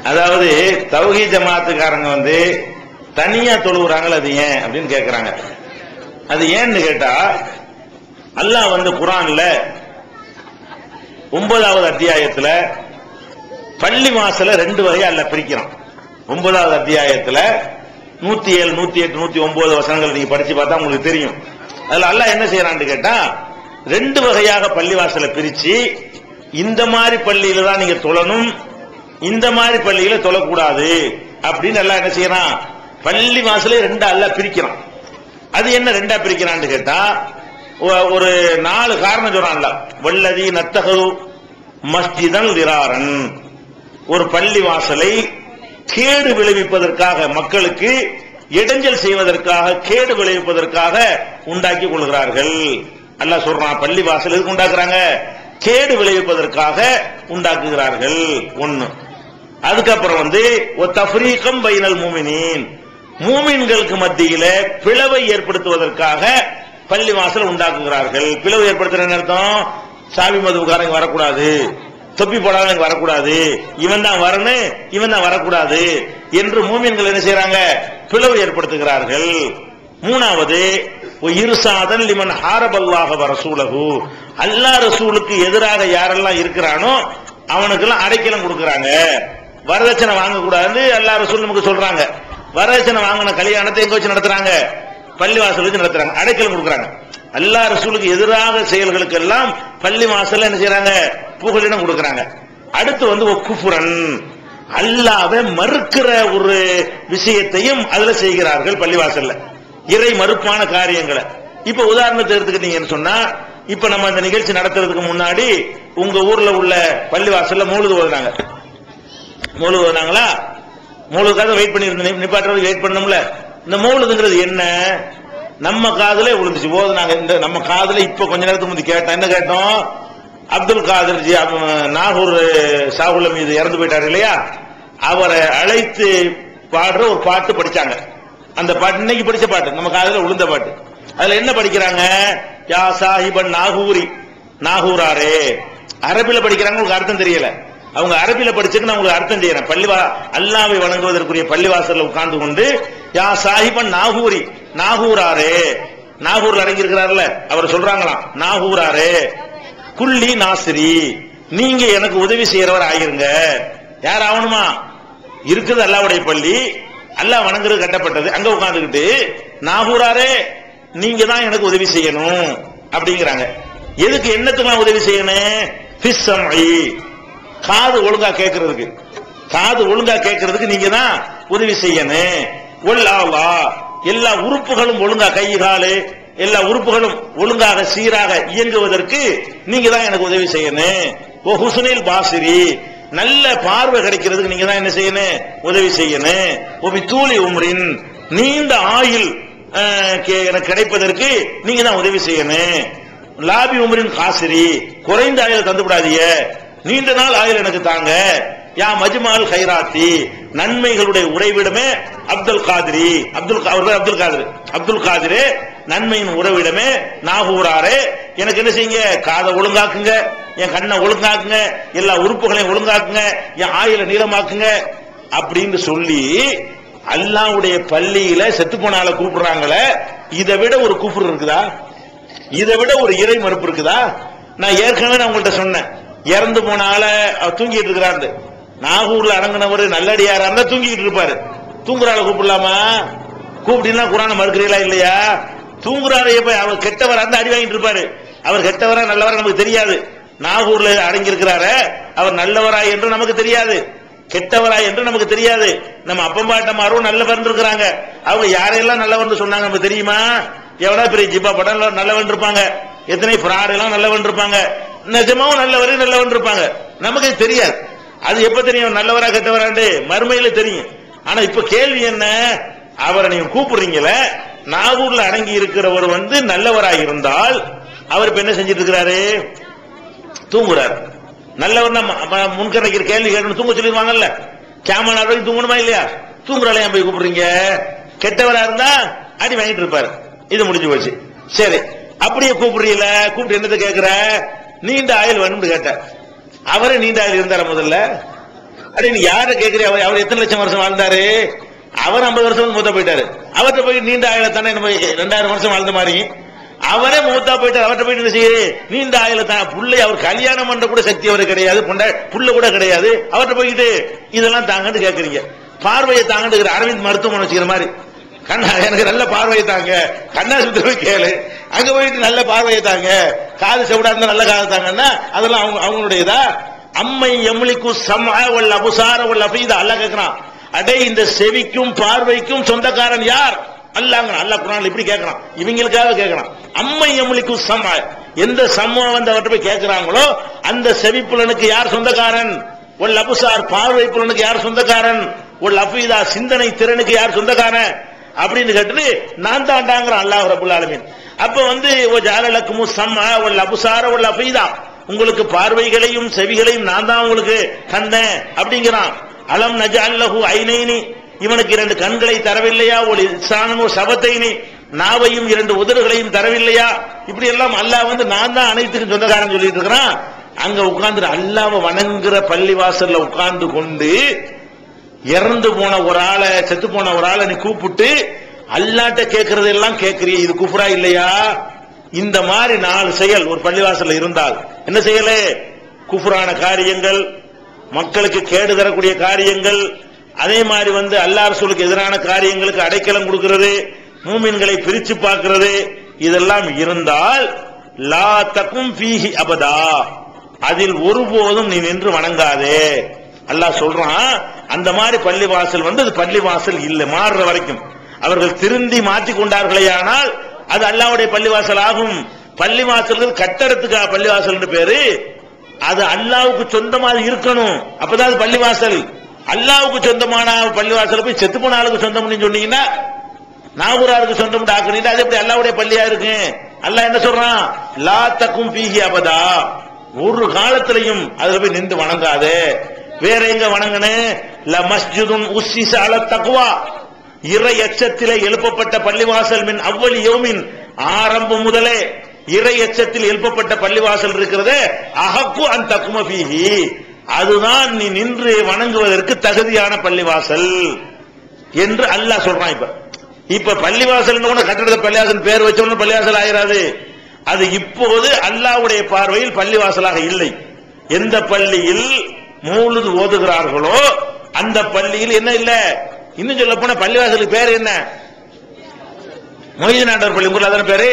அதாவது தௌஹி ஜமாத்துக்காரங்க வந்து தனியா தொழுகிறாங்களே அது ஏன் அப்படின்னு கேக்குறாங்க அது ஏன்னு கேட்டா அல்லாஹ் வந்து குரான்ல ஒன்பதாவது அத்தியாயத்துல பள்ளி வாசல ரெண்டு வகையா அல்ல பிரிக்கிறான் ஒன்பதாவது அத்தியாயத்துல நூத்தி ஏழு நூத்தி எட்டு நூத்தி ஒன்பது வசனங்கள் நீங்க படிச்சு பார்த்தா உங்களுக்கு தெரியும் அதுல அல்லாஹ் என்ன செய்யறான்னு கேட்டா ரெண்டு வகையாக பள்ளிவாசலை பிரிச்சு இந்த மாதிரி பள்ளியில தான் நீங்க தொழணும் இந்த மாதிரி பள்ளியில தொழக்கூடாது அப்படின்னு எல்லாம் என்ன செய்யறான் பள்ளி வாசலை ரெண்டா அல்ல பிரிக்கிறான் அது என்ன ரெண்டா பிரிக்கிறான்னு கேட்டா ஒ- ஒரு நாலு காரணம் சொல்றான்ல வல்லதி நத்தகு மஸ்ஜிதன் விராரன் ஒரு பள்ளி வாசலை கேடு விளைவிப்பதற்காக மக்களுக்கு இடைஞ்சல் செய்வதற்காக கேடு விளைவிப்பதற்காக உண்டாக்கி கொள்கிறார்கள் அல்லாஹ் சொல்றான் பள்ளி வாசல் எதுக்கு உண்டாக்குறாங்க கேடு விளைவிப்பதற்காக உண்டாக்குகிறார்கள் ஒண்ணு அதுக்கப்புறம் வந்து ஒரு தஃப்ரீகம் பைனல் மூமினின் மூமின்களுக்கு மத்தியில பிளவை ஏற்படுத்துவதற்காக பள்ளி வாசல் உண்டாக்குகிறார்கள் பிளவு ஏற்படுத்துற என்ன அர்த்தம் சாமி மதுவுக்காரங்க வரக்கூடாது தொப்பி போடாதவங்க வரக்கூடாது இவன் தான் வரணும் இவன் தான் வரக்கூடாது என்று மூமின்கள் என்ன செய்யறாங்க பிளவு ஏற்படுத்துகிறார்கள் மூணாவது இருசாதன் லிமன் ஹாரபல்லாக ரசூலகு அல்லாஹ் ரசூலுக்கு எதிராக யாரெல்லாம் இருக்கிறானோ அவனுக்கெல்லாம் அடைக்கலம் கொடுக்கறாங்க வரதட்சணை வாங்கக்கூடாதுன்னு அல்லாஹ் ரசூல் நமக்கு சொல்றாங்க வரதட்சணை வாங்கின கல்யாணத்தை எங்க வச்சு நடத்துறாங்க பள்ளிவாசல் வச்சு நடத்துறாங்க அடைக்கலம் கொடுக்கறாங்க அல்லாஹ் ரசூலுக்கு எதிராக செயல்களுக்கு எல்லாம் பள்ளி வாசல்ல என்ன செய்யறாங்க புகலிடம் கொடுக்கறாங்க அடுத்து வந்து ஒக்குஃபுரன் அல்லாவை மறுக்கிற ஒரு விஷயத்தையும் அதுல செய்கிறார்கள் பள்ளிவாசல்ல இறை மறுப்பான காரியங்களை இப்ப உதாரணத்தை எடுத்துக்கிட்டீங்கன்னு சொன்னா இப்ப நம்ம இந்த நிகழ்ச்சி நடத்துறதுக்கு முன்னாடி உங்க ஊர்ல உள்ள பள்ளிவாசல்ல மூழுது ஓதுனாங்க மூழுது ஓதுனாங்களா மூழுதுக்காக வெயிட் பண்ணி இருந்தேன் நிப்பாட்டுறது வெயிட் பண்ணணும்ல இந்த மூழுதுங்கிறது என்ன நம்ம காதுல விழுந்துச்சு ஓதுனாங்க இந்த நம்ம காதுல இப்ப கொஞ்ச நேரத்துக்கு முந்தி கேட்டோம் என்ன கேட்டோம் அப்துல் காதர் ஜி அவ- நாகூர் சாகுல மீது இறந்து போயிட்டாரு இல்லையா அவரை அழைத்து பாடுற ஒரு பாட்டு படிச்சாங்க அந்த பாட்டு இன்னைக்கு படிச்ச பாட்டு நம்ம காதுல விழுந்த பாட்டு அதுல என்ன படிக்கிறாங்க யா சாஹிபன் நாகூரி நாகூராரே அரபில படிக்கிறாங்க உங்களுக்கு அர்த்தம் தெரியல அவங்க அரபில படிச்சுக்கு நான் உங்களுக்கு அர்த்தம் செய்யறேன் பள்ளிவா அல்லாவை வணங்குவதற்குரிய பள்ளிவாசல்ல உட்கார்ந்து கொண்டு யா சாஹிபன் நாகூரி நாகூராரே நாகூர்ல அடங்கி இருக்கிறார்ல அவர் சொல்றாங்களாம் நாகூராரே குள்ளி நாசிரி நீங்க எனக்கு உதவி செய்யறவர் ஆகிருங்க யார் ஆகணுமா இருக்குது அல்லாவுடைய பள்ளி அல்லாஹ் வணங்குறது கட்டப்பட்டது அங்க உட்கார்ந்துகிட்டு நாகூராரே நீங்க தான் எனக்கு உதவி செய்யணும் அப்படிங்கிறாங்க எதுக்கு என்னத்துக்கு உதவி செய்யணும் ஃபிஸ்ஸம்இ. காது ஒழுங்கா கேட்கறதுக்கு காது ஒழுங்கா கேட்கறதுக்கு நீங்க தான் உதவி செய்யணும் ஒல்லாவா எல்லா உறுப்புகளும் ஒழுங்கா கை காலு எல்லா உறுப்புகளும் ஒழுங்காக சீராக இயங்குவதற்கு நீங்க தான் எனக்கு உதவி செய்யணும் ஓ ஹுசனில் பாசிரி நல்ல பார்வை கிடைக்கிறதுக்கு நீங்க தான் என்ன செய்யணும் உதவி செய்யணும் ஒபி தூளி உம்ரின் நீண்ட ஆயுள் அஹ், கே- எனக்கு கிடைப்பதற்கு நீங்க தான் உதவி செய்யணும் லாபி உமரின் காசிரி குறைந்த ஆயுள் தந்து விடாதீங்க நீண்ட நாள் ஆயுள் எனக்கு தாங்க யா மஜ்மால் ஹைராத்தி நன்மைகளுடைய உறைவிடமே அப்துல் காதிரி அப்துல் கா- அவர் பேர் அப்துல் காதிர் அப்துல் காதிரே நன்மையின் உறவிடமே நாகூராரே எனக்கு என்ன செய்யுங்க காதை ஒழுங்காக்குங்க என் கண்ணை ஒழுங்காக்குங்க எல்லா உறுப்புகளையும் ஒழுங்காக்குங்க என் ஆயுளை நீளமாக்குங்க அப்படின்னு சொல்லி அல்லாவுடைய பள்ளியில செத்து போன ஆளை கூப்பிடுறாங்களே இதை விட ஒரு கூப்பிடு இருக்குதா இதை விட ஒரு இறை மறுப்பு இருக்குதா நான் ஏற்கனவே நான் உங்கள்ட்ட சொன்னேன் இறந்து போன ஆளை அவர் தூங்கிட்டு இருக்கிறாரு நாகூர்ல அடங்கினவர் நல்லடியாரா இருந்தா தூங்கிட்டு இருப்பாரு தூங்குற ஆளை கூப்பிடலாமா கூப்பிட்டீங்கன்னா குரான மறுக்கிறீங்களா இல்லையா தூங்குறாரு எப்ப அவர் கெட்டவரா இருந்தா அடி வாங்கிட்டு இருப்பாரு அவர் கெட்டவரா நல்லவரா நமக்கு தெரியாது நாகூர்ல அடங்கி இருக்கிறாரு அவர் நல்லவரா என்று நமக்கு தெரியாது கெட்டவரா என்று நமக்கு தெரியாது நம்ம அப்பம்பாட்டமாரும் நல்லவர் இருக்கிறாங்க அவங்க யாரையெல்லாம் நல்லவர்னு சொன்னாங்க நமக்கு தெரியுமா எவனா பெரிய ஜிப்பா படம் நல்லவன் இருப்பாங்க எத்தனை ஃப்ராட் எல்லாம் நல்லவன் இருப்பாங்க நிஜமாவும் நல்லவரே நல்லவன் இருப்பாங்க நமக்கு அது தெரியாது அது எப்ப தெரியும் நல்லவரா கெட்டவராண்டு மறுமையில தெரியும் ஆனா இப்ப கேள்வி என்ன அவரை நீங்க கூப்பிடுறீங்களே நாகூர்ல அடங்கி இருக்கிறவர் வந்து நல்லவரா இருந்தால் அவர் இப்ப என்ன செஞ்சிட்டு இருக்கிறாரு தூங்குறாரு நல்லவர்னா ம- ம- முன்கரைக்கிற கேள்வி கேட்கணும் தூங்க சொல்லிடுவாங்கல்ல கேமரா வரைக்கும் தூங்கணுமா இல்லையா தூங்குறாளே ஏன் போய் கூப்பிடுறீங்க கெட்டவரா இருந்தா அடி வாங்கிட்டு இருப்பாரு இது முடிஞ்சு போச்சு சரி அப்படியே கூப்பிடுறீல கூப்பிட்டு என்னத்தை கேட்கிற நீண்ட ஆயுள் வேணும்னு கேட்ட அவரே நீண்ட ஆயுள் இருந்தார முதல்ல அடே நீ யார கேக்குறிய அவர் அவர் எத்தனை லட்சம் வருஷம் வாழ்ந்தாரு அவர் ஐம்பது வருஷம் மூத்த போயிட்டாரு அவர்கிட்ட போய் நீண்ட ஆயுள தானே நம்ம ரெண்டாயிரம் வருஷம் வாழ்ந்த மாதிரி அவரே மூத்தா போயிட்டார் அவர்கிட்ட போயிட்டு என்ன செய்யுது நீண்ட ஆயுள தான் புள்ளை அவர் கல்யாணம் பண்ற கூட சக்தி அவர் கிடையாது பொண்டா புள்ள கூட கிடையாது அவர்கிட்ட போயிட்டு இதெல்லாம் தாங்கன்னு கேக்குறீங்க பார்வையை தாங்கன்னு அரவிந்த் மருத்துவமனை வச்சுக்கிற மாதிரி கண்ணா எனக்கு நல்ல பார்வையை தாங்க கண்ணாசுத்திர போய் கேளு அங்க போயிட்டு நல்ல பார்வையை தாங்க காது செவிடா இருந்தா நல்ல காது தாங்கன்னா அதெல்லாம் அவங்க அவங்களுடையதா அம்மை எம்லிக்கு சம உள்ள அபுசார உள்ள அபீதா அல்ல கேட்கிறான் அடே இந்த செவிக்கும் பார்வைக்கும் சொந்தக்காரன் யார் அல்லாங்க அல்லாஹ் குரான் இப்படி கேட்கறான் இவங்களுக்காக கேட்கறான் அம்மை எம்லிக்கு சம எந்த சமூகம் வந்து அவர்கிட்ட போய் கேட்கிறாங்களோ அந்த செவிப்புலனுக்கு யார் சொந்தக்காரன் ஒரு அபுசார் பார்வை புலனுக்கு யார் சொந்தக்காரன் ஒரு அபீதா சிந்தனை திறனுக்கு யார் சொந்தக்காரன் அப்படின்னு கேட்டு நான் தாண்டாங்கிற அல்லாஹ் ரபுல் ஆலமீன் அப்ப வந்து ஓ ஜாலலக்குமு சம்ம ஒரு அபுசார ஒரு அபீதா உங்களுக்கு பார்வைகளையும் செவிகளையும் நான் தான் உங்களுக்கு தந்தேன் அப்படிங்கிறான் அலம் நஜால்லஹு ஐனைனி இவனுக்கு இரண்டு கண்களை தரவில்லையா ஒரு இசானம் ஒரு சபத்தைனி நாவையும் இரண்டு உதடுகளையும் தரவில்லையா இப்படி எல்லாம் அல்லாஹ் வந்து நான் தான் அனைத்துக்கும் சொந்தக்காரன் சொல்லிட்டு இருக்கிறான் அங்க உட்கார்ந்து அல்லாஹ்வை வணங்குற பள்ளி வாசல்ல உட்கார்ந்து கொண்டு இறந்து போன ஒரு ஆளை செத்து போன ஒரு ஆளை நீ கூப்பிட்டு அல்லாட்ட கேட்கறது எல்லாம் கேட்கறிய இது குஃப்ரா இல்லையா இந்த மாதிரி நாலு செயல் ஒரு பள்ளிவாசல்ல இருந்தால் என்ன செய்யலே குஃப்ரான காரியங்கள் மக்களுக்கு கேடு தரக்கூடிய காரியங்கள் அதே மாதிரி வந்து அல்லாஹ் ரசூலுக்கு எதிரான காரியங்களுக்கு அடைக்கலம் கொடுக்கிறது மூமின்களை பிரிச்சு பார்க்கிறது இதெல்லாம் இருந்தால் லா தக்கும் ஃபீஹி அபதா அதில் ஒருபோதும் நீ நின்று வணங்காதே அல்லாஹ் சொல்றான் அந்த மாதிரி பள்ளிவாசல் வந்து அது பள்ளிவாசல் இல்லை மாறுற வரைக்கும் அவர்கள் திருந்தி மாற்றி கொண்டார்களேயானால் அது அல்லாஹ்வுடைய பள்ளிவாசல் ஆகும் பள்ளிவாசல்கள் கட்டடத்துக்கு பள்ளிவாசல் பேரு அது அல்லாவுக்கு சொந்தமா அது இருக்கணும் அப்பதான் அது பள்ளிவாசல் அல்லாவுக்கு சொந்தமான பள்ளிவாசல் போய் செத்து போன ஆளுக்கு சொந்தம்னு சொன்னீங்கன்னா நாகூராருக்கு சொந்தம் ஆக்குனீங்கன்னா அது எப்படி அல்லாவுடைய பள்ளியா இருக்கு அல்லாஹ் என்ன சொல்றான் லா தக்கும் பீஹி அபதா ஒரு காலத்திலையும் அதுல போய் நின்று வணங்காதே வேற எங்க வணங்கனு ல மஸ்ஜிதுன் உஸ்ஸிஸ அல தக்வா இறை எச்சத்திலே எழுப்பப்பட்ட பள்ளிவாசல் மின் அவ்வளி யோமின் ஆரம்பம் முதலே இறை எச்சத்தில் எழுப்பப்பட்ட பள்ளிவாசல் இருக்கிறதே அஹக்கு அன் தக்கும பீஹி அதுதான் நீ நின்று வணங்குவதற்கு தகுதியான பள்ளிவாசல் என்று அல்லாஹ் சொல்றான் இப்ப இப்ப பள்ளிவாசல் கூட கட்டடத்தை பள்ளிவாசல் பேர் வச்சோன்னு பள்ளிவாசல் ஆயிராது அது இப்போது அல்லாஹ்வுடைய பார்வையில் பள்ளிவாசலாக இல்லை எந்த பள்ளியில் மூழுது ஓதுகிறார்களோ அந்த பள்ளியில் என்ன இல்ல இன்னும் சொல்ல போனா பள்ளிவாசலுக்கு பேர் என்ன மொய்தீனாண்டவர் பள்ளி உங்க ஊர்ல அதான பேரு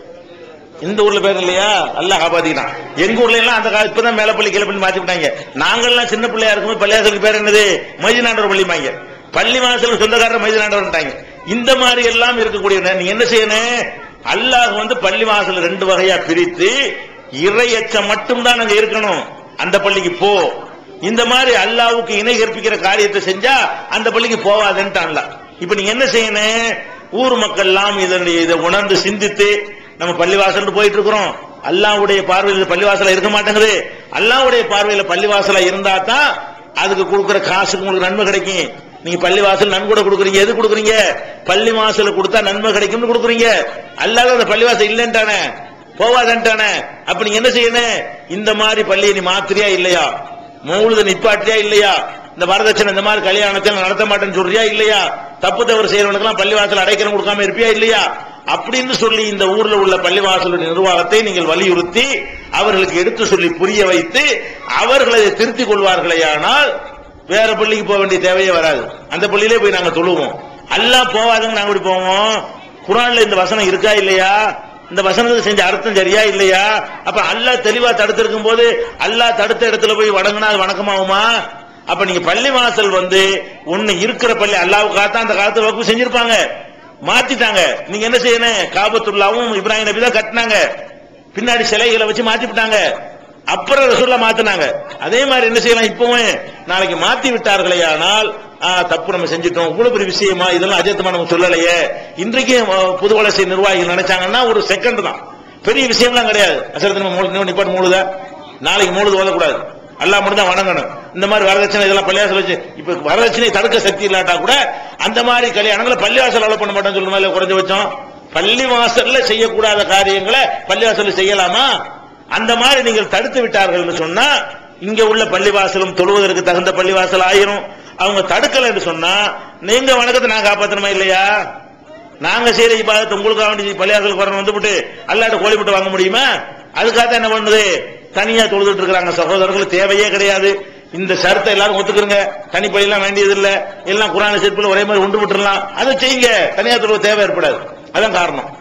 இந்த ஊர்ல பேர் இல்லையா அல்லாஹ் காப்பாத்தினா எங்க ஊர்ல எல்லாம் அந்த கால இப்பதான் மேலப்பள்ளி கீழப்பள்ளி மாத்தி விட்டாங்க நாங்கெல்லாம் சின்ன பிள்ளையா இருக்கும்போது பள்ளிவாசலுக்கு பேர் என்னது மொய்தீனாண்டவர் பள்ளிமாங்க பள்ளி வாசலுக்கு சொந்தக்காரர் மொய்தீனாண்டவர்ட்டாங்க இந்த மாதிரி எல்லாம் இருக்கக்கூடிய நீங்க என்ன செய்யணும் அல்லாஹ் வந்து பள்ளி வாசல் ரெண்டு வகையா பிரித்து இறையச்சம் மட்டும்தான் அங்க இருக்கணும் அந்த பள்ளிக்கு போ இந்த மாதிரி அல்லாவுக்கு இணை கற்பிக்கிற காரியத்தை செஞ்சா அந்த பள்ளிக்கு போவாதுன்ட்டு அல்லாஹ் இப்ப நீங்க என்ன செய்யணும் ஊர் மக்கள் எல்லாம் இதனுடைய இதை உணர்ந்து சிந்தித்து நம்ம பள்ளிவாசல் போயிட்டு இருக்கிறோம் அல்லாவுடைய பார்வையில் பள்ளிவாசலா இருக்க மாட்டேங்குது அல்லாவுடைய பார்வையில பள்ளிவாசலா இருந்தா தான் அதுக்கு கொடுக்கிற காசுக்கு உங்களுக்கு நன்மை கிடைக்கும் நீங்க பள்ளிவாசல் நன்கொடை கொடுக்குறீங்க எது கொடுக்குறீங்க பள்ளி வாசல் கொடுத்தா நன்மை கிடைக்கும்னு கொடுக்குறீங்க அல்லாத அந்த பள்ளிவாசல் இல்லைன்ட்டானே போவாதன்ட்டானே அப்ப நீங்க என்ன செய்யணும் இந்த மாதிரி பள்ளியை நீ மாத்திரியா இல்லையா மூழுத நிப்பாட்டியா இல்லையா இந்த வரதட்சணை இந்த மாதிரி கல்யாணத்தை நான் நடத்த மாட்டேன்னு சொல்றியா இல்லையா தப்பு தவறு செய்யறவனுக்கெல்லாம் பள்ளிவாசல் அடைக்கலம் கொடுக்காம இருப்பியா இல்லையா அப்படின்னு சொல்லி இந்த ஊர்ல உள்ள பள்ளிவாசலுடைய நிர்வாகத்தை நீங்கள் வலியுறுத்தி அவர்களுக்கு எடுத்து சொல்லி புரிய வைத்து அவர்கள் அதை திருத்திக் கொள்வார்களேயானால் வேற பள்ளிக்கு போக வேண்டிய தேவையே வராது அந்த பள்ளியிலே போய் நாங்க தொழுவோம் அல்லாஹ் போவாதுங்க நாங்க இப்படி போவோம் குரான்ல இந்த வசனம் இருக்கா இல்லையா இந்த வசனத்துக்கு செஞ்ச அர்த்தம் சரியா இல்லையா அப்ப அல்லாஹ் தெளிவா தடுத்திருக்கும் போது அல்லாஹ் தடுத்த இடத்துல போய் வணங்கினா அது வணக்கமாகுமா அப்ப நீங்க பள்ளி வாசல் வந்து ஒண்ணு இருக்கிற பள்ளி அல்லாவுக்காக அந்த காலத்து வகுப்பு செஞ்சிருப்பாங்க மாத்திட்டாங்க நீங்க என்ன செய்யணும் காபத்துல்லாவும் இப்ராஹிம் நபி தான் கட்டினாங்க பின்னாடி சிலைகளை வச்சு மாத்திவிட்டாங்க அப்புறம் ரசூல்லா மாத்தினாங்க அதே மாதிரி என்ன செய்யலாம் இப்பவும் நாளைக்கு மாத்தி விட்டார்களே ஆனால் ஆ, தப்பு நம்ம செஞ்சிட்டோம் இவ்வளவு பெரிய விஷயமா இதெல்லாம் அஜயத்தமா நம்ம சொல்லலையே இன்றைக்கு அஹ், புது வளர்ச்சி நிர்வாகிகள் நினைச்சாங்கன்னா ஒரு செகண்ட் தான் பெரிய விஷயம்லாம் கிடையாது அசரத்து நம்ம மூணு நிப்பாட்டு மூழுதா நாளைக்கு மூழுது ஓதக்கூடாது அல்லாஹ் மட்டும் தான் வணங்கணும் இந்த மாதிரி வரதட்சணை இதெல்லாம் பள்ளிவாசல் வச்சு இப்ப வரதட்சணை தடுக்க சக்தி இல்லாட்டா கூட அந்த மாதிரி கல்யாணங்களை பள்ளிவாசல் அலோ பண்ண மாட்டோம்னு சொல்லுமா இல்ல குறைஞ்ச வச்சோம் பள்ளிவாசல்ல செய்யக்கூடாத காரியங்களை பள்ளிவாசல்ல செய்யலாமா அந்த மாதிரி நீங்கள் தடுத்து விட்டார்கள்னு சொன்னா இங்க உள்ள பள்ளிவாசலும் தொழுவதற்கு தகுந்த பள்ளிவாசல் ஆயிரும் அவங்க தடுக்கலைன்னு சொன்னா நீங்க வணக்கத்தை நான் காப்பாத்தணுமா இல்லையா நாங்க செய்யற இபாதத்தை உங்களுக்கு வேண்டி பள்ளியாசலுக்கு வரணும் வந்துவிட்டு அல்லாட்ட கோழி முட்டை வாங்க முடியுமா அதுக்காக என்ன பண்ணுது தனியா தொழுதுட்டு இருக்கிறாங்க சகோதரர்கள் தேவையே கிடையாது இந்த ஷரத்தை எல்லாரும் ஒத்துக்கிறங்க தனி பள்ளியெல்லாம் வேண்டியது இல்ல எல்லாம் குரான செருப்புல ஒரே மாதிரி ஒன்று விட்டுறலாம் அதை செய்யுங்க தனியா தொழுவ தேவை ஏற்படாது அதான் காரணம்